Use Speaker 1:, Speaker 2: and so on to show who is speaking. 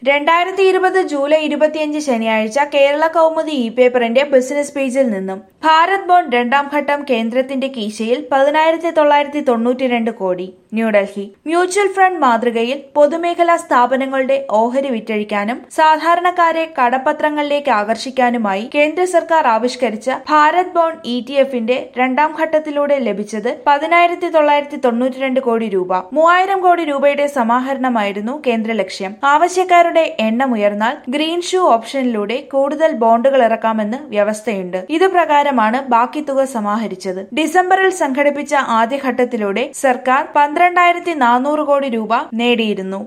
Speaker 1: രണ്ടായിരത്തി ഇരുപത് ജൂലൈ ഇരുപത്തിയഞ്ച് ശനിയാഴ്ച കേരള കൗമുദി ഇ പേപ്പറിന്റെ ബിസിനസ് പേജിൽ നിന്നും ഭാരത് ബോണ്ട് രണ്ടാം ഘട്ടം കേന്ദ്രത്തിന്റെ കീശയിൽ പതിനായിരത്തി തൊള്ളായിരത്തി തൊണ്ണൂറ്റിരണ്ട് കോടി ന്യൂഡൽഹി മ്യൂച്വൽ ഫണ്ട് മാതൃകയിൽ പൊതുമേഖലാ സ്ഥാപനങ്ങളുടെ ഓഹരി വിറ്റഴിക്കാനും സാധാരണക്കാരെ കടപ്പത്രങ്ങളിലേക്ക് ആകർഷിക്കാനുമായി കേന്ദ്ര സർക്കാർ ആവിഷ്കരിച്ച ഭാരത് ബോണ്ട് ഇ ടി എഫിന്റെ രണ്ടാം ഘട്ടത്തിലൂടെ ലഭിച്ചത് പതിനായിരത്തി തൊള്ളായിരത്തി തൊണ്ണൂറ്റിരണ്ട് കോടി രൂപ മൂവായിരം കോടി രൂപയുടെ സമാഹരണമായിരുന്നു കേന്ദ്ര ലക്ഷ്യം ആവശ്യക്കാരുടെ എണ്ണം ഉയർന്നാൽ ഗ്രീൻ ഷൂ ഓപ്ഷനിലൂടെ കൂടുതൽ ബോണ്ടുകൾ ഇറക്കാമെന്ന് വ്യവസ്ഥയുണ്ട് ഇത് പ്രകാരമാണ് ബാക്കി തുക സമാഹരിച്ചത് ഡിസംബറിൽ സംഘടിപ്പിച്ച ആദ്യഘട്ടത്തിലൂടെ സർക്കാർ പന്ത്രണ്ടായിരത്തി നാനൂറ് കോടി രൂപ നേടിയിരുന്നു